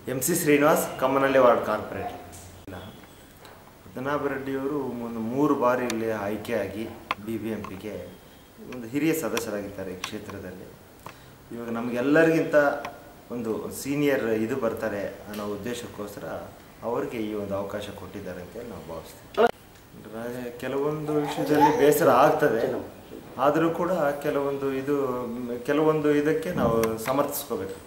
M C Srinivas Kammanahalli ward corporate Padmanabha ರೆಡ್ಡಿಯವರು ಒಂದು ಮೂರು ಬಾರಿ ಇಲ್ಲಿ ಆಯ್ಕೆಯಾಗಿ ಬಿ ಬಿ ಎಂ ಪಿಗೆ ಒಂದು ಹಿರಿಯ ಸದಸ್ಯರಾಗಿದ್ದಾರೆ ಈ ಕ್ಷೇತ್ರದಲ್ಲಿ ಇವಾಗ ನಮಗೆಲ್ಲರಿಗಿಂತ ಒಂದು ಸೀನಿಯರ್ ಇದು ಬರ್ತಾರೆ ಅನ್ನೋ ಉದ್ದೇಶಕ್ಕೋಸ್ಕರ ಅವರಿಗೆ ಈ ಒಂದು ಅವಕಾಶ ಕೊಟ್ಟಿದ್ದಾರೆ ಅಂತ ನಾವು ಭಾವಿಸ್ತೀವಿ ರಾ- ಕೆಲವೊಂದು ವಿಷಯದಲ್ಲಿ ಬೇಸರ ಆಗ್ತದೆ ಆದರೂ ಕೂಡ ಕೆಲವೊಂದು ಇದು ಕೆಲವೊಂದು ಇದಕ್ಕೆ ನಾವು ಸಮರ್ಥಿಸ್ಕೋಬೇಕಾಗ್ತದೆ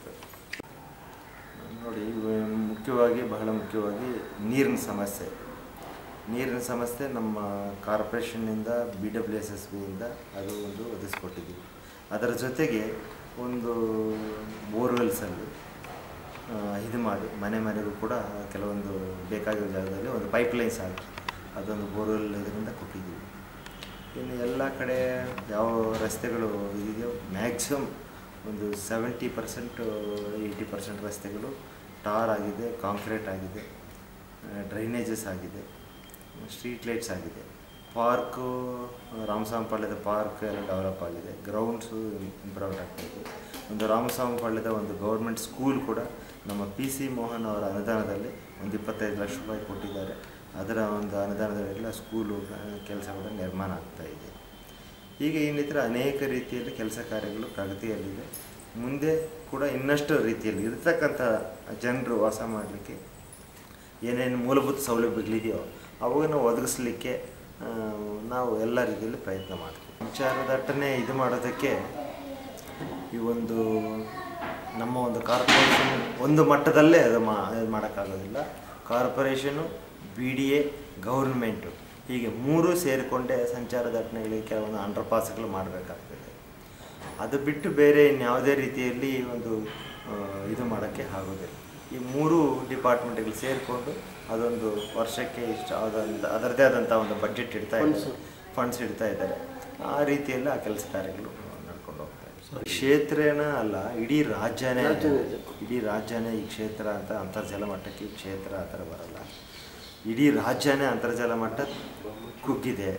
ನೋಡಿ ಇವು ಮುಖ್ಯವಾಗಿ ಬಹಳ ಮುಖ್ಯವಾಗಿ ನೀರಿನ ಸಮಸ್ಯೆ ನೀರಿನ ಸಮಸ್ಯೆ ನಮ್ಮ ಕಾರ್ಪೊರೇಷನ್ನಿಂದ ಬಿ ಡಬ್ಲ್ಯೂ ಎಸ್ ಎಸ್ ಬಿಯಿಂದ ಅದು ಒಂದು ಒದಗಿಸ್ಕೊಟ್ಟಿದ್ದೀವಿ ಅದರ ಜೊತೆಗೆ ಒಂದು ಬೋರ್ವೆಲ್ಸಲ್ಲಿ ಆ, ಇದು ಮಾಡಿ ಮನೆ ಮನೆಗೂ ಕೂಡ ಕೆಲವೊಂದು ಬೇಕಾಗಿರೋ ಜಾಗದಲ್ಲಿ ಒಂದು ಪೈಪ್ಲೈನ್ಸ್ ಹಾಕಿ ಅದೊಂದು ಬೋರ್ವೆಲ್ ಇದರಿಂದ ಕೊಟ್ಟಿದ್ದೀವಿ ಇನ್ನು ಎಲ್ಲ ಕಡೆ ಯಾವ ರಸ್ತೆಗಳು ಇದೆಯೋ ಮ್ಯಾಕ್ಸಿಮಮ್ ಒಂದು ಸೆವೆಂಟಿ ಪರ್ಸೆಂಟು ಏಯ್ಟಿ ಪರ್ಸೆಂಟ್ ರಸ್ತೆಗಳು ಟಾರ್ ಆಗಿದೆ ಕಾಂಕ್ರೀಟ್ ಆಗಿದೆ ಡ್ರೈನೇಜಸ್ ಆಗಿದೆ ಸ್ಟ್ರೀಟ್ ಲೈಟ್ಸ್ ಆಗಿದೆ ಪಾರ್ಕು ರಾಮಸ್ವಾಮಿಪಾಳ್ಯದ ಪಾರ್ಕ್ ಎಲ್ಲ ಡೆವಲಪ್ ಆಗಿದೆ ಗ್ರೌಂಡ್ಸು ಇಂಪ್ರೂವ್ಮೆಂಟ್ ಆಗ್ತಾಯಿದೆ ಒಂದು ರಾಮಸ್ವಾಮಿಪಾಳ್ಯದ ಒಂದು ಗೌರ್ಮೆಂಟ್ ಸ್ಕೂಲ್ ಕೂಡ ನಮ್ಮ ಪಿ ಸಿ ಮೋಹನ್ ಅವರ ಅನುದಾನದಲ್ಲಿ ಒಂದು ಇಪ್ಪತ್ತೈದು ಲಕ್ಷ ರೂಪಾಯಿ ಕೊಟ್ಟಿದ್ದಾರೆ ಅದರ ಒಂದು ಅನುದಾನದಲ್ಲೆಲ್ಲ ಸ್ಕೂಲು ಕೆಲಸ ಕೂಡ ನಿರ್ಮಾಣ ಆಗ್ತಾ ಇದೆ ಹೀಗೆ ಇನ್ನಿತರ ಅನೇಕ ರೀತಿಯಲ್ಲಿ ಕೆಲಸ ಕಾರ್ಯಗಳು ಪ್ರಗತಿಯಲ್ಲಿದೆ ಮುಂದೆ ಕೂಡ ಇನ್ನಷ್ಟು ರೀತಿಯಲ್ಲಿ ಇರತಕ್ಕಂಥ ಜನರು ವಾಸ ಮಾಡಲಿಕ್ಕೆ ಏನೇನು ಮೂಲಭೂತ ಸೌಲಭ್ಯಗಳಿದೆಯೋ ಅವನ್ನು ಒದಗಿಸ್ಲಿಕ್ಕೆ ಆ, ನಾವು ಎಲ್ಲ ರೀತಿಯಲ್ಲಿ ಪ್ರಯತ್ನ ಮಾಡ್ತೀವಿ ವಿಚಾರ ದಟ್ಟಣೆ ಇದು ಮಾಡೋದಕ್ಕೆ ಈ ಒಂದು ನಮ್ಮ ಒಂದು ಕಾರ್ಪೊರೇಷನ್ ಒಂದು ಮಟ್ಟದಲ್ಲೇ ಅದು ಮಾ ಇದು ಮಾಡೋಕ್ಕಾಗೋದಿಲ್ಲ corporation B D A government ಹೀಗೆ ಮೂರೂ ಸೇರಿಕೊಂಡೇ ಸಂಚಾರ ದಟ್ಟಣೆಗಳಿಗೆ ಕೆಲವೊಂದು ಅಂಡರ್ ಪಾಸ್ಗಳು ಮಾಡಬೇಕಾಗ್ತದೆ ಅದು ಬಿಟ್ಟು ಬೇರೆ ಇನ್ಯಾವುದೇ ರೀತಿಯಲ್ಲಿ ಒಂದು ಆ, ಇದು ಮಾಡೋಕ್ಕೆ ಆಗೋದಿಲ್ಲ ಈ ಮೂರು ಡಿಪಾರ್ಟ್ಮೆಂಟ್ಗಳು ಸೇರಿಕೊಂಡು ಅದೊಂದು ವರ್ಷಕ್ಕೆ ಇಷ್ಟು ಅದೊಂದು ಅದರದೇ ಆದಂಥ ಒಂದು ಬಡ್ಜೆಟ್ ಇಡ್ತಾ ಇದ್ದಾರೆ ಫಂಡ್ಸ್ ಇಡ್ತಾ ಇದ್ದಾರೆ ಆ ರೀತಿಯಲ್ಲಿ ಆ ಕೆಲಸ ಕಾರ್ಯಗಳು ನಡ್ಕೊಂಡು ಹೋಗ್ತಾ ಇದೆ ಕ್ಷೇತ್ರನ ಅಲ್ಲ ಇಡೀ ರಾಜ್ಯನೇ ಇಡೀ ರಾಜ್ಯನೇ ಈ ಕ್ಷೇತ್ರ ಅಂತ ಅಂತರ್ಜಲ ಮಟ್ಟಕ್ಕೆ ಈ ಕ್ಷೇತ್ರ ಆ ಥರ ಬರಲ್ಲ ಇಡೀ ರಾಜ್ಯನೇ ಅಂತರ್ಜಲ ಮಟ್ಟ ಕುಗ್ಗಿದೆ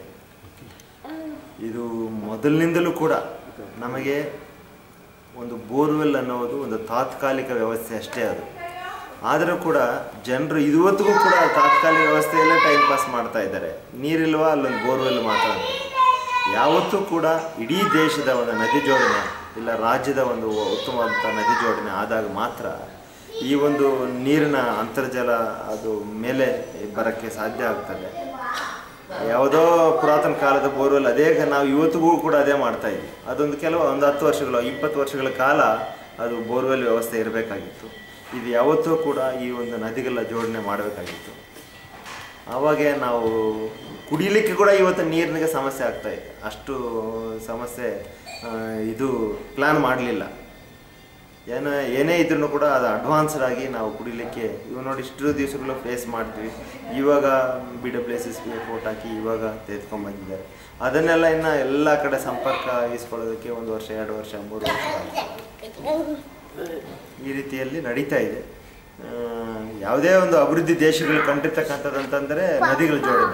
ಇದು ಮೊದಲಿನಿಂದಲೂ ಕೂಡ ನಮಗೆ ಒಂದು ಬೋರ್ವೆಲ್ ಅನ್ನೋದು ಒಂದು ತಾತ್ಕಾಲಿಕ ವ್ಯವಸ್ಥೆ ಅಷ್ಟೇ ಅದು ಆದರೂ ಕೂಡ ಜನರು ಇವತ್ತಿಗೂ ಕೂಡ ತಾತ್ಕಾಲಿಕ ವ್ಯವಸ್ಥೆಯಲ್ಲೇ ಟೈಮ್ ಪಾಸ್ ಮಾಡ್ತಾ ಇದ್ದಾರೆ ನೀರಿಲ್ವಾ ಅಲ್ಲೊಂದು ಬೋರ್ವೆಲ್ ಮಾತ್ರ ಅಂತ. ಯಾವತ್ತೂ ಕೂಡ ಇಡೀ ದೇಶದ ಒಂದು ನದಿ ಜೋಡಣೆ ಇಲ್ಲ ರಾಜ್ಯದ ಒಂದು ಉತ್ತಮವಾದಂಥ ನದಿ ಜೋಡಣೆ ಆದಾಗ ಮಾತ್ರ ಈ ಒಂದು ನೀರಿನ ಅಂತರ್ಜಲ ಅದು ಮೇಲೆ ಬರೋಕ್ಕೆ ಸಾಧ್ಯ ಆಗ್ತದೆ ಯಾವುದೋ ಪುರಾತನ ಕಾಲದ ಬೋರ್ವೆಲ್ ಅದೇ ನಾವು ಇವತ್ತಿಗೂ ಕೂಡ ಅದೇ ಮಾಡ್ತಾ ಇದ್ವಿ ಅದೊಂದು ಕೆಲವು ಒಂದು ಹತ್ತು ವರ್ಷಗಳು ಇಪ್ಪತ್ತು ವರ್ಷಗಳ ಕಾಲ ಅದು ಬೋರ್ವೆಲ್ ವ್ಯವಸ್ಥೆ ಇರಬೇಕಾಗಿತ್ತು ಇದು ಯಾವತ್ತೂ ಕೂಡ ಈ ಒಂದು ನದಿಗಳ ಜೋಡಣೆ ಮಾಡಬೇಕಾಗಿತ್ತು ಆವಾಗೆ ನಾವು ಕುಡಿಲಿಕ್ಕೆ ಕೂಡ ಇವತ್ತು ನೀರಿನಿಗೆ ಸಮಸ್ಯೆ ಆಗ್ತಾ ಇದೆ ಅಷ್ಟು ಸಮಸ್ಯೆ ಆ, ಇದು ಪ್ಲ್ಯಾನ್ ಮಾಡಲಿಲ್ಲ ಏನೋ ಏನೇ ಇದ್ರೂ ಕೂಡ ಅದು ಅಡ್ವಾನ್ಸ್ಡ್ ಆಗಿ ನಾವು ಕುಡಿಲಿಕ್ಕೆ ಇವಾಗ ನೋಡಿ ಇಷ್ಟು ದಿವಸಗಳು ಫೇಸ್ ಮಾಡ್ತೀವಿ ಇವಾಗ B W S S B ಫೋಟ್ ಹಾಕಿ ಇವಾಗ ತೆಗೆದುಕೊಂಡ್ಬಂದಿದ್ದಾರೆ ಅದನ್ನೆಲ್ಲ ಇನ್ನು ಎಲ್ಲ ಕಡೆ ಸಂಪರ್ಕ ಇಸ್ಕೊಳ್ಳೋದಕ್ಕೆ ಒಂದು ವರ್ಷ ಎರಡು ವರ್ಷ ಮೂರು ವರ್ಷ ಆಗುತ್ತೆ. ಈ ರೀತಿಯಲ್ಲಿ ನಡೀತಾ ಇದೆ ಆ, ಯಾವುದೇ ಒಂದು ಅಭಿವೃದ್ಧಿ ದೇಶಗಳು ಕಂಡಿರ್ತಕ್ಕಂಥದ್ದಂತಂದರೆ ನದಿಗಳ ಜೋಡಣೆ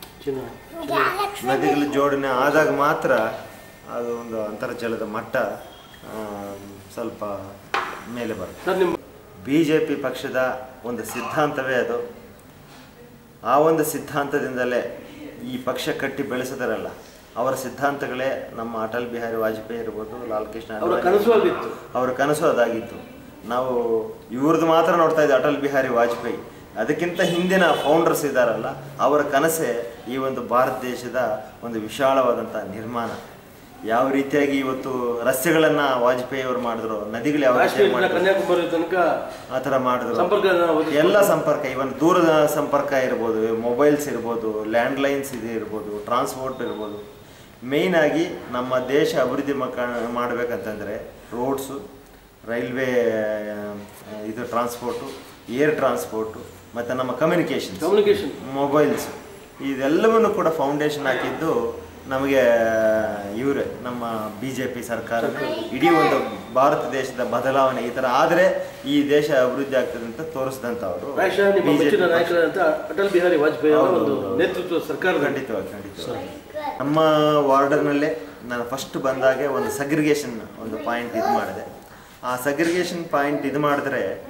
ನದಿಗಳ ಜೋಡಣೆ ಆದಾಗ ಮಾತ್ರ ಅದು ಒಂದು ಅಂತರ್ಜಲದ ಮಟ್ಟ ಆ, ಸ್ವಲ್ಪ ಮೇಲೆ ಬರುತ್ತೆ ಸರ್ ನಿಮ್ಮ ಬಿ ಜೆ ಪಿ ಪಕ್ಷದ ಒಂದು ಸಿದ್ಧಾಂತವೇ ಅದು ಆ ಒಂದು ಸಿದ್ಧಾಂತದಿಂದಲೇ ಈ ಪಕ್ಷ ಕಟ್ಟಿ ಬೆಳೆಸಿದಾರಲ್ಲ ಅವರ ಸಿದ್ಧಾಂತಗಳೇ ನಮ್ಮ ಅಟಲ್ ಬಿಹಾರಿ ವಾಜಪೇಯಿ ಇರ್ಬೋದು ಲಾಲ್ ಕೃಷ್ಣ ಅವರ ಅಡ್ವಾಣಿ ಕನಸು ಆಗಿತ್ತು ಅವರ ಕನಸು ಅದಾಗಿತ್ತು ನಾವು ಇವ್ರದ್ದು ಮಾತ್ರ ನೋಡ್ತಾ ಇದ್ದೆ ಅಟಲ್ ಬಿಹಾರಿ ವಾಜಪೇಯಿ ಅದಕ್ಕಿಂತ ಹಿಂದಿನ ಫೌಂಡರ್ಸ್ ಇದ್ದಾರಲ್ಲ ಅವರ ಕನಸೇ ಈ ಒಂದು ಭಾರತ ದೇಶದ ಒಂದು ವಿಶಾಲವಾದಂಥ ನಿರ್ಮಾಣ ಯಾವ ರೀತಿಯಾಗಿ ಇವತ್ತು ರಸ್ತೆಗಳನ್ನು ವಾಜಪೇಯಿ ಅವರು ಮಾಡಿದ್ರು ನದಿಗಳು ಯಾವ ರೀತಿಯಾಗಿ ಕಾಶ್ಮೀರದಿಂದ ಮಾಡಿದ್ರು ಕನ್ಯಾಕುಮಾರಿ ತನಕ ಆ ಥರ ಮಾಡಿದ್ರು ಸಂಪರ್ಕನ ಒದಗಿಸ್ಕೊಡ್ತಾರೆ. ಎಲ್ಲ ಸಂಪರ್ಕ ಇವನ್ ದೂರದ ಸಂಪರ್ಕ ಇರ್ಬೋದು ಮೊಬೈಲ್ಸ್ ಇರ್ಬೋದು ಲ್ಯಾಂಡ್ಲೈನ್ಸ್ ಇದು ಇರ್ಬೋದು ಟ್ರಾನ್ಸ್ಪೋರ್ಟ್ ಇರ್ಬೋದು ಮೇಯ್ನ್ ಆಗಿ ನಮ್ಮ ದೇಶ ಅಭಿವೃದ್ಧಿ ಮಕ್ಕ ಮಾಡಬೇಕಂತಂದರೆ ರೋಡ್ಸು ರೈಲ್ವೆ ಇದು ಟ್ರಾನ್ಸ್ಪೋರ್ಟು ಏರ್ ಟ್ರಾನ್ಸ್ಪೋರ್ಟು ಮತ್ತು ನಮ್ಮ ಕಮ್ಯುನಿಕೇಷನ್ ಕಮ್ಯುನಿಕೇಶನ್ ಮೊಬೈಲ್ಸ್ ಇದೆಲ್ಲವನ್ನು ಕೂಡ ಫೌಂಡೇಶನ್ ಹಾಕಿದ್ದು ನಮಗೆ ಇವರೇ ನಮ್ಮ ಬಿ ಜೆ ಪಿ ಸರ್ಕಾರ ಇಡೀ ಒಂದು ಭಾರತ ದೇಶದ ಬದಲಾವಣೆ ಈ ಥರ ಆದರೆ ಈ ದೇಶ ಅಭಿವೃದ್ಧಿ ಆಗ್ತದೆ ಅಂತ ತೋರಿಸಿದಂಥವ್ರು ಪ್ರಾಯಶಃ ನಿಮ್ಮ BJP ಮೆಚ್ಚಿನ ಪಕ್ಷ. ನಾಯಕರಾದಂಥ ಅಟಲ್ ಬಿಹಾರಿ ವಾಜಪೇಯಿ ಅವರ ಹೌದು, ಒಂದು ಹೌದು. ನೇತೃತ್ವ ಸರ್ಕಾರದ ಖಂಡಿತವಾಗಿ ಖಂಡಿತವಾಗಿ ನಮ್ಮ ವಾರ್ಡರ್ನಲ್ಲೇ ನಾನು ಫಸ್ಟ್ ಬಂದಾಗೆ ಒಂದು ಸಗ್ರಿಗೇಷನ್ ಒಂದು ಪಾಯಿಂಟ್ ಇದು ಮಾಡಿದೆ ಆ ಸಗ್ರಿಗೇಷನ್ ಪಾಯಿಂಟ್ ಇದು ಮಾಡಿದ್ರೆ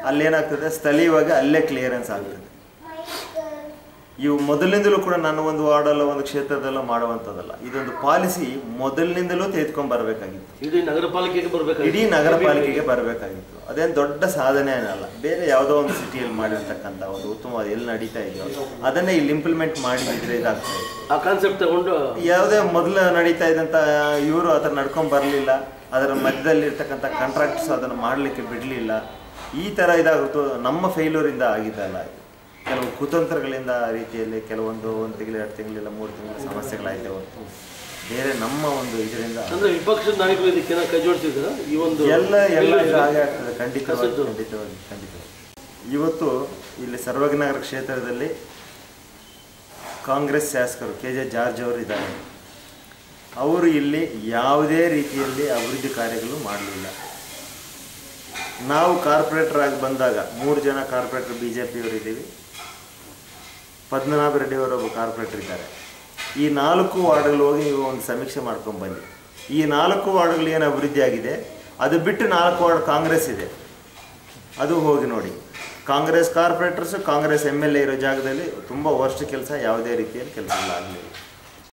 ಅಲ್ಲೇನಾಗ್ತದೆ ಸ್ಥಳೀಯವಾಗಿ ಅಲ್ಲೇ ಕ್ಲಿಯರೆನ್ಸ್ ಆಗ್ತದೆ ಇವು ಮೊದಲಿನಿಂದಲೂ ಕೂಡ ನನ್ನ ಒಂದು ವಾರ್ಡಲ್ಲ ಒಂದು ಕ್ಷೇತ್ರದಲ್ಲ ಮಾಡುವಂಥದ್ದಲ್ಲ ಇದೊಂದು ಪಾಲಿಸಿ ಮೊದಲಿನಿಂದಲೂ ತೆಗೆದುಕೊಂಡು ಬರಬೇಕಾಗಿತ್ತು ಇಡೀ ನಗರ ಪಾಲಿಕೆಗೆ ಬರ್ಬೇಕು ಇಡೀ ನಗರ ಪಾಲಿಕೆಗೆ ಬರಬೇಕಾಗಿತ್ತು ಅದೇನು ದೊಡ್ಡ ಸಾಧನೆ ಏನಲ್ಲ ಬೇರೆ ಯಾವುದೋ ಒಂದು ಸಿಟಿಯಲ್ಲಿ ಮಾಡಿರ್ತಕ್ಕಂಥ ಒಂದು ಉತ್ತಮವಾದ ಎಲ್ಲಿ ನಡೀತಾ ಇದೆಯೋ ಅದನ್ನೇ ಇಲ್ಲಿ ಇಂಪ್ಲಿಮೆಂಟ್ ಮಾಡಿದ್ರೆ ಇದಾಗ್ತಾ ಇದೆ ಆ ಕಾನ್ಸೆಪ್ಟ್ ತಗೊಂಡು ಯಾವುದೇ ಮೊದಲು ನಡೀತಾ ಇದ್ದಂಥ ಇವರು ಅದನ್ನು ನಡ್ಕೊಂಡು ಬರಲಿಲ್ಲ ಅದರ ಮಧ್ಯದಲ್ಲಿ ಇರ್ತಕ್ಕಂಥ ಕಾಂಟ್ರಾಕ್ಟ್ಸ್ ಅದನ್ನು ಮಾಡಲಿಕ್ಕೆ ಬಿಡಲಿಲ್ಲ ಈ ಥರ ಇದಾಗುತ್ತೋ ನಮ್ಮ ಫೇಲ್ಯೂರಿಂದ ಆಗಿದ್ದಲ್ಲ ಇದು. ಕೆಲವು ಕುತಂತ್ರಗಳಿಂದ ಆ ರೀತಿಯಲ್ಲಿ ಕೆಲವೊಂದು ಒಂದು ತಿಂಗಳು ಎರಡು ತಿಂಗಳಿಲ್ಲ ಮೂರು ತಿಂಗಳ ಸಮಸ್ಯೆಗಳಾಯ್ತೆ ಹೊರತು ಬೇರೆ ನಮ್ಮ ಒಂದು ಇದರಿಂದ ಅಂದ್ರೆ ವಿಪಕ್ಷದ ನಾಯಕರು ಇದಕ್ಕೆ ಕೈ ಜೋಡಿಸಿದ್ರ ಈ ಒಂದು ಎಲ್ಲ ಎಲ್ಲ ಇದು ಹಾಗೆ ಆಗ್ತದೆ ಖಂಡಿತವಾಗಿ ಕಸದ್ದು. ಖಂಡಿತವಾಗಿ ಖಂಡಿತವಾಗಿ ಇವತ್ತು ಇಲ್ಲಿ ಸರ್ವಜ್ಞನಗರ ಕ್ಷೇತ್ರದಲ್ಲಿ ಕಾಂಗ್ರೆಸ್ ಶಾಸಕರು ಕೆ ಜೆ ಜಾರ್ಜ್ ಅವರು ಇದ್ದಾರೆ ಅವರು ಇಲ್ಲಿ ಯಾವುದೇ ರೀತಿಯಲ್ಲಿ ಅಭಿವೃದ್ಧಿ ಕಾರ್ಯಗಳು ಮಾಡಲಿಲ್ಲ ನಾವು ಕಾರ್ಪೊರೇಟರ್ ಆಗಿ ಬಂದಾಗ ಮೂರು ಜನ ಕಾರ್ಪೊರೇಟರ್ ಬಿ ಜೆ ಪಿಯವರು ಇದ್ದೀವಿ ಪದ್ಮನಾಭ ರೆಡ್ಡಿ ಅವರೊಬ್ಬ ಕಾರ್ಪೊರೇಟರ್ ಇದ್ದಾರೆ ಈ ನಾಲ್ಕು ವಾರ್ಡ್ಗಳು ಹೋಗಿ ನೀವು ಒಂದು ಸಮೀಕ್ಷೆ ಮಾಡ್ಕೊಂಡು ಬನ್ನಿ ಈ ನಾಲ್ಕು ವಾರ್ಡ್ಗಳು ಏನು ಅಭಿವೃದ್ಧಿ ಆಗಿದೆ ಅದು ಬಿಟ್ಟು ನಾಲ್ಕು ವಾರ್ಡ್ ಕಾಂಗ್ರೆಸ್ ಇದೆ ಅದು ಹೋಗಿ ನೋಡಿ Congress corporators Congress M L A ಇರೋ ಜಾಗದಲ್ಲಿ ತುಂಬ ವರ್ಷ ಕೆಲಸ ಯಾವುದೇ ರೀತಿಯಲ್ಲಿ ಕೆಲಸಗಳಾಗಲಿಲ್ಲ